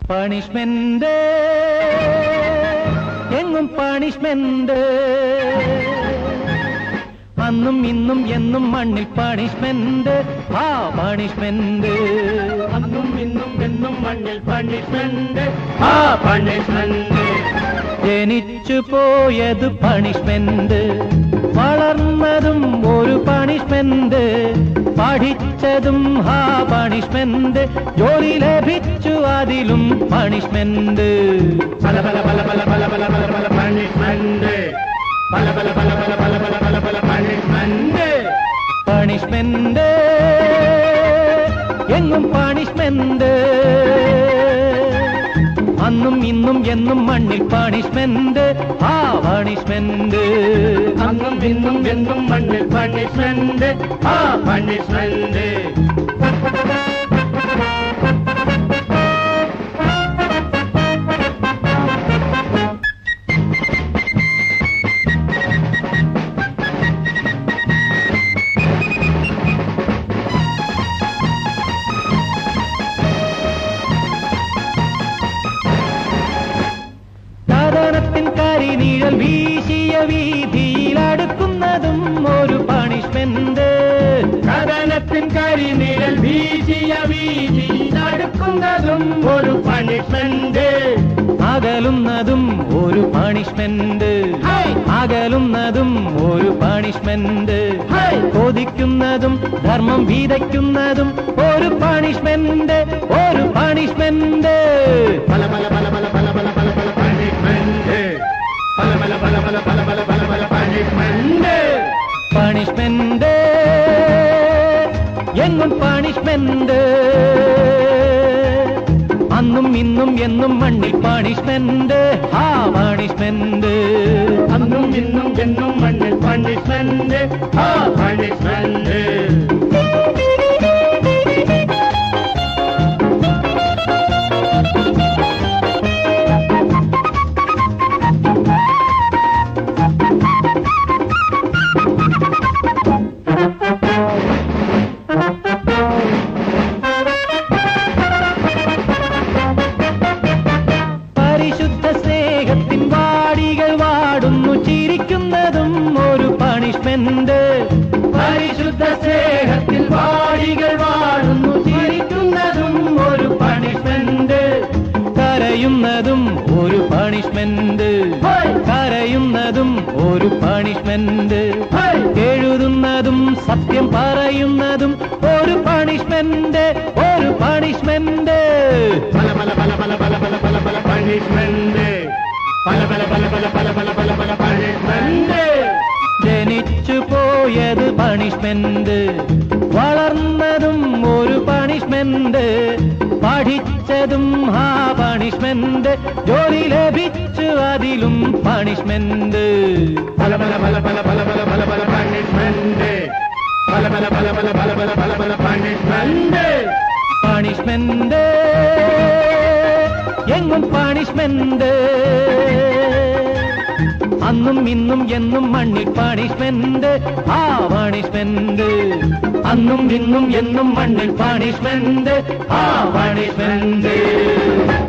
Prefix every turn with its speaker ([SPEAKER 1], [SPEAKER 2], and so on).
[SPEAKER 1] Punishment എങ്ങും punishment അന്നും ഇന്നും എന്നും മണ്ണിൽ പണിഷ്മെന്റ് ആ പണിഷ്മെന്റ്
[SPEAKER 2] അന്നും ഇന്നും എന്നും മണ്ണിൽ പണിഷ്മെന്റ് ആ പണിഷ്മെന്റ്
[SPEAKER 1] ജനിച്ചു പോയത് പണിഷ്മെന്റ് വളർന്നതും ഒരു പണിഷ്മെന്റ് പഠിച്ചതും ഹാ പണിഷ്മെന്റ് ജോലി ലഭിച്ചു അതിലും പണിഷ്മെന്റ്
[SPEAKER 2] പല പല പല പല പല പല പല പല പണിഷ്മെന്റ് പല പല പല പല പല പല പല പല പണിഷ്മെന്റ്
[SPEAKER 1] പണിഷ്മെന്റ് എങ്ങും പണിഷ്മെന്റ് അന്നും ഇന്നും എന്നും മണ്ണിൽ പണിഷ്മെന്റ് ആ പണിഷ്മെന്റ്
[SPEAKER 2] അന്നും ഇന്നും എന്നും മണ്ണിൽ പണിഷ്മെന്റ് ആ പണിഷ്മെന്റ്
[SPEAKER 1] സാധാരണത്തിൻ കരിനീഴൽ വീശിയ വീതിയിൽ അടുക്കുന്നതും ഒരു പണിഷ്മെന്റ്
[SPEAKER 2] കഥനത്തിൻ കരിനിഴൽ വീശിയ വീതി നടക്കുന്നതും ഒരു പണിഷ്മെന്റ്
[SPEAKER 1] അകലുന്നതും ഒരു പണിഷ്മെന്റ്
[SPEAKER 2] ഹൈ!
[SPEAKER 1] അകലുന്നതും ഒരു പണിഷ്മെന്റ്
[SPEAKER 2] ഹൈ!
[SPEAKER 1] കൊതിക്കുന്നതും ധർമ്മം വിതയ്ക്കുന്നതും ഒരു പണിഷ്മെന്റ് ഒരു പണിഷ്മെന്റ്
[SPEAKER 2] പല പല പല പല പല പല പല പല പണിഷ്മെന്റ് പല പല പല പല പല പല പല പല പണിഷ്മെന്റ്
[SPEAKER 1] പണിഷ്മെന്റ് എങ്ങും പണിഷ്മെന്റ് അന്നും ഇന്നും എന്നും മണ്ണിൽ പണിഷ്മെന്റ് ആ പണിഷ്മെന്റ്
[SPEAKER 2] അന്നും ഇന്നും എന്നും മണ്ണിൽ പണിഷ്മെന്റ് ആ പണിഷ്മെന്റ്
[SPEAKER 1] പരിശുദ്ധ സ്നേഹത്തിൻ വാടികൾ വാടുന്നു ചിരിക്കുന്നതും ഒരു പണിഷ്മെന്റ്
[SPEAKER 2] പരിശുദ്ധ സ്നേഹത്തിൽ വാടികൾ വാഴുന്നു ചിരിക്കുന്നതും ഒരു പണിഷ്മെന്റ്
[SPEAKER 1] കരയുന്നതും ഒരു പണിഷ്മെന്റ്
[SPEAKER 2] ഹൈ!
[SPEAKER 1] കരയുന്നതും ഒരു പണിഷ്മെന്റ്
[SPEAKER 2] ഹൈ!
[SPEAKER 1] എഴുതുന്നതും സത്യം പറയുന്നതും ഒരു പണിഷ്മെന്റ് ഒരു പണിഷ്മെന്റ്
[SPEAKER 2] പല പല പല പല പല പല പല പല പണിഷ്മെന്റ് പല പല പല പല പല പല പല പല പണിഷ്മെന്റ്
[SPEAKER 1] ജനിച്ചു പോയത് പണിഷ്മെന്റ് വളർന്നതും ഒരു പണിഷ്മെന്റ് പഠിച്ചതും ആ പണിഷ്മെന്റ് ജോലി ലഭിച്ചു അതിലും പണിഷ്മെന്റ്
[SPEAKER 2] പല പല പല പല പല പല പല പല പണിഷ്മെന്റ് പല പല പല പല പല പല പല പല പണിഷ്മെന്റ്
[SPEAKER 1] പണിഷ്മെന്റ് എങ്ങും പണിഷ്മെന്റ് അന്നും ഇന്നും എന്നും മണ്ണിൽ പണിഷ്മെന്റ് ആ പണിഷ്മെന്റ് അന്നും ഇന്നും എന്നും മണ്ണിൽ പണിഷ്മെന്റ് ആ പണിഷ്മെന്റ്